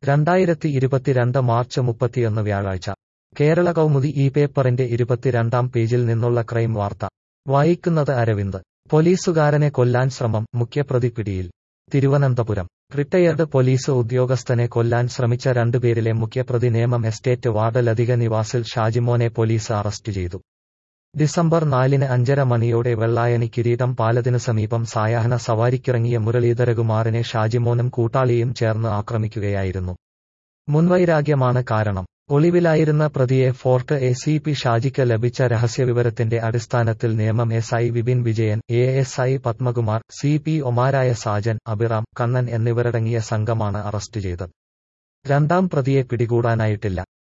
രണ്ടായിരത്തി ഇരുപത്തിരണ്ട് മാർച്ച് മുപ്പത്തിയൊന്ന് വ്യാഴാഴ്ച കേരള കൗമുദി ഈ പേപ്പറിന്റെ ഇരുപത്തിരണ്ടാം പേജിൽ നിന്നുള്ള ക്രൈം വാർത്ത വായിക്കുന്നത് അരവിന്ദ് പോലീസുകാരനെ കൊല്ലാൻ ശ്രമം മുഖ്യപ്രതി പിടിയിൽ തിരുവനന്തപുരം റിട്ടയർഡ് പോലീസ് ഉദ്യോഗസ്ഥനെ കൊല്ലാൻ ശ്രമിച്ച രണ്ടുപേരിലെ മുഖ്യപ്രതി നേമം എസ്റ്റേറ്റ് വാർഡ് ലതിക നിവാസിൽ ഷാജിമോനെ പോലീസ് അറസ്റ്റ് ചെയ്തു ഡിസംബർ നാലിന് അഞ്ചര മണിയോടെ വെള്ളായണി കിരീടം പാലത്തിനു സമീപം സായാഹ്ന സവാരിക്കിറങ്ങിയ മുരളീധരകുമാറിനെ ഷാജിമോനും കൂട്ടാളിയും ചേർന്ന് ആക്രമിക്കുകയായിരുന്നു മുൻവൈരാഗ്യമാണ് കാരണം ഒളിവിലായിരുന്ന പ്രതിയെ ഫോർട്ട് എ സി പി ഷാജിക്ക് ലഭിച്ച രഹസ്യവിവരത്തിന്റെ അടിസ്ഥാനത്തിൽ നിയമം S I Vipin Vijayan A S I Padmakumar C P ഒമാരായ സാജൻ അഭിറാം കണ്ണൻ എന്നിവരടങ്ങിയ സംഘമാണ് അറസ്റ്റ് ചെയ്തത് രണ്ടാം പ്രതിയെ പിടികൂടാനായിട്ടില്ല